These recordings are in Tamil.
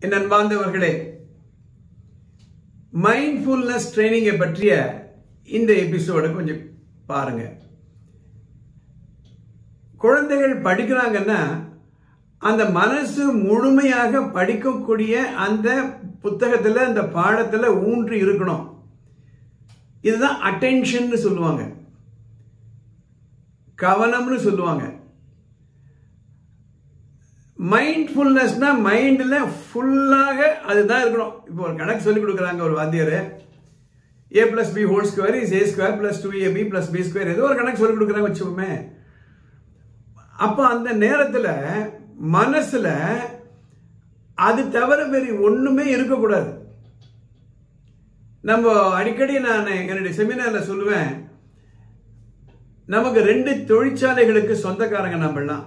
என் அன்பார்ந்தவர்களே மைண்ட்ஃபுல்னஸ் ட்ரைனிங்கை பற்றிய இந்த எபிசோட கொஞ்சம் பாருங்க குழந்தைகள் படிக்கிறாங்கன்னா அந்த மனசு முழுமையாக படிக்கக்கூடிய அந்த புத்தகத்தில் அந்த பாடத்தில் ஊன்றி இருக்கணும் இதுதான் அட்டென்ஷன் சொல்லுவாங்க கவனம்னு சொல்லுவாங்க மைண்ட்ஃபுல்னஸ்னா மைண்டில் ஃபுல்லாக அதுதான் இருக்கணும் இப்போ ஒரு கணக்கு சொல்லி கொடுக்குறாங்க ஒரு வாத்தியார் A plus B whole square is A square plus two A B plus B square ஏதோ ஒரு கணக்கு சொல்லி கொடுக்குறாங்க வச்சுக்கோமே அப்போ அந்த நேரத்தில் மனசுல அது தவிர வேறு ஒண்ணுமே இருக்கக்கூடாது நம்ம அடிக்கடி நான் என்னுடைய செமினார்ல சொல்லுவேன் நமக்கு ரெண்டு தொழிற்சாலைகளுக்கு சொந்தக்காரங்க நம்மளாம்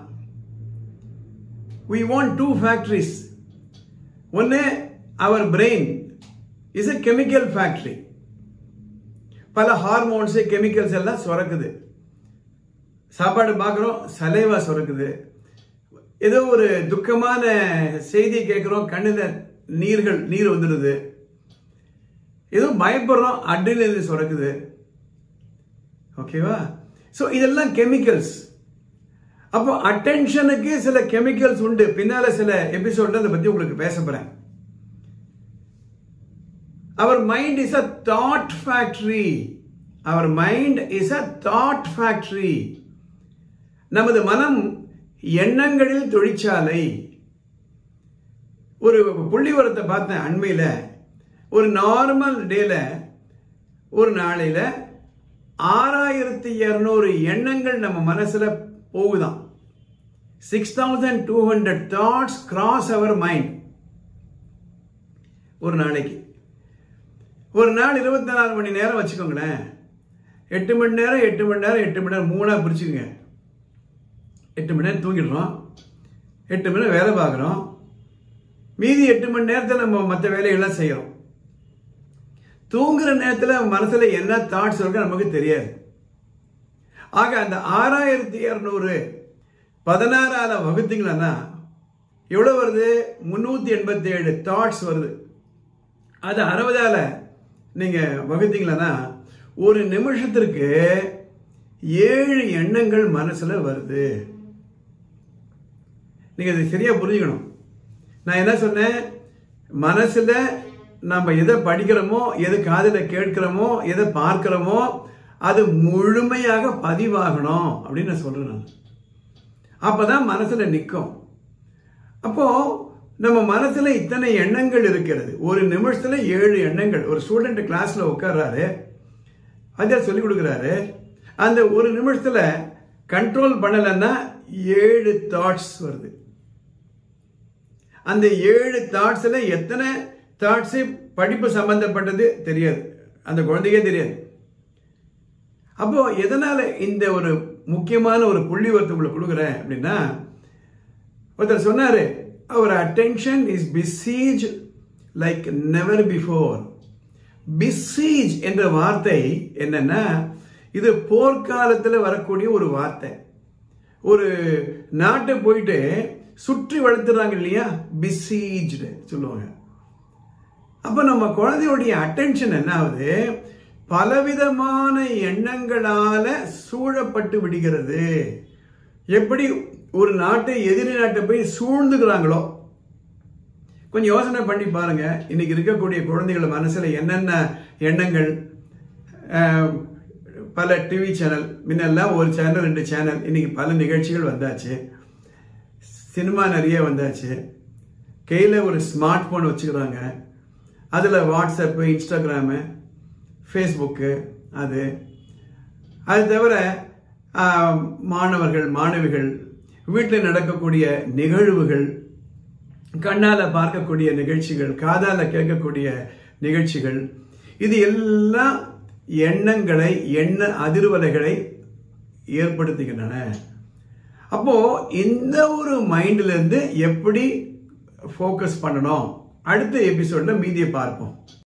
we want two factories ஒன்று our brain is a chemical factory பல ஹார்மோன்ஸ் கெமிக்கல்ஸ் எல்லாம் சுரக்குது சாப்பாடு பார்க்குறோம் சலைவா சுரக்குது ஏதோ ஒரு துக்கமான செய்தி கேட்குறோம் கண்ணில் நீர்கள் நீர் வந்துடுது ஏதோ பயப்படுறோம் அட்ரினலின் சுரக்குது ஓகேவா ஸோ இதெல்லாம் கெமிக்கல்ஸ் அப்போ அட்டென்ஷனுக்கு சில கெமிக்கல்ஸ் உண்டு பின்னால சில எபிசோட்ல அதை பத்தி உங்களுக்கு பேச போறேன் our mind is a thought factory our mind is a thought factory நமது மனம் எண்ணங்களில் தொழிற்சாலை ஒரு புள்ளிவரத்தை பார்த்தேன் அண்மையில் ஒரு நார்மல் டேல ஒரு நாளையில ஆறாயிரத்தி இருநூறு எண்ணங்கள் நம்ம மனசுல போகுதான் six thousand two hundred thoughts cross our mind ஒரு நாளைக்கு ஒரு நாள் இருபத்தி நாலு மணி நேரம் வச்சுக்கோங்களேன் எட்டு மணி நேரம் எட்டு மணி நேரம் எட்டு மணி நேரம் மூணாக பிரிச்சுக்கோங்க எட்டு மணி நேரம் தூங்கிடுறோம் எட்டு மணி நேரம் வேலை பார்க்குறோம் மீதி எட்டு மணி நேரத்தில் நம்ம மற்ற வேலைகள்லாம் செய்கிறோம் தூங்குற நேரத்தில் மனசில் என்ன தாட்ஸ் இருக்கு நமக்கு தெரியாது ஆக அந்த ஆறாயிரத்தி இரநூறு பதினாறால வகுத்தீங்களா எவ்வளோ வருது முந்நூற்றி எண்பத்தி ஏழு தாட்ஸ் வருது அது அறுபதால நீங்கள் வகுத்தீங்களா ஒரு நிமிஷத்திற்கு ஏழு எண்ணங்கள் மனசில் வருது நீங்கள் இதை சரியாக புரிஞ்சுக்கணும் நான் என்ன சொன்னேன் மனசில் நம்ம எதை படிக்கிறோமோ எது காதில் கேட்கிறோமோ எதை பார்க்கிறோமோ அது முழுமையாக பதிவாகணும் அப்படின்னு நான் சொல்றேன் நான் அப்பதான் மனசுல நிற்கும் அப்போ நம்ம மனசுல இத்தனை எண்ணங்கள் இருக்கிறது ஒரு நிமிஷத்துல ஏழு எண்ணங்கள் ஒரு ஸ்டூடெண்ட் கிளாஸ்ல உட்கார்றாரு அதை சொல்லி கொடுக்குறாரு அந்த ஒரு நிமிஷத்துல கண்ட்ரோல் பண்ணலைன்னா ஏழு தாட்ஸ் வருது அந்த ஏழு தாட்ஸ்ல எத்தனை தாட்ஸ் படிப்பு சம்பந்தப்பட்டது தெரியாது அந்த குழந்தைக்கே தெரியாது அப்போ எதனால இந்த ஒரு முக்கியமான ஒரு புள்ளி ஒருத்தவங்களை கொடுக்குறேன் அப்படின்னா ஒருத்தர் சொன்னாரு our attention is besieged like never before besieged என்ற வார்த்தை என்னன்னா இது போர்க்காலத்தில் வரக்கூடிய ஒரு வார்த்தை ஒரு நாட்டை போயிட்டு சுற்றி வளர்த்துறாங்க இல்லையா பிசீஜ்டு சொல்லுவாங்க அப்ப நம்ம குழந்தையுடைய அட்டென்ஷன் என்ன ஆகுது பலவிதமான எண்ணங்களால சூழப்பட்டு விடுகிறது எப்படி ஒரு நாட்டை எதிரி நாட்டை போய் சூழ்ந்துக்கிறாங்களோ கொஞ்சம் யோசனை பண்ணி பாருங்க இன்னைக்கு இருக்கக்கூடிய குழந்தைகள் மனசுல என்னென்ன எண்ணங்கள் பல டிவி சேனல் முன்னெல்லாம் ஒரு சேனல் ரெண்டு சேனல் இன்னைக்கு பல நிகழ்ச்சிகள் வந்தாச்சு சினிமா நிறைய வந்தாச்சு கையில் ஒரு ஸ்மார்ட் ஃபோன் வச்சுக்கிறாங்க அதில் வாட்ஸ்அப்பு இன்ஸ்டாகிராமு ஃபேஸ்புக்கு அது அது தவிர மாணவர்கள் மாணவிகள் வீட்டில் நடக்கக்கூடிய நிகழ்வுகள் கண்ணால் பார்க்கக்கூடிய நிகழ்ச்சிகள் காதால் கேட்கக்கூடிய நிகழ்ச்சிகள் இது எல்லாம் எண்ணங்களை எண்ண அதிர்வலைகளை ஏற்படுத்துகின்றன அப்போ இந்த ஒரு மைண்ட்ல இருந்து எப்படி ஃபோக்கஸ் பண்ணணும் அடுத்த எபிசோட்ல மீதியை பார்ப்போம்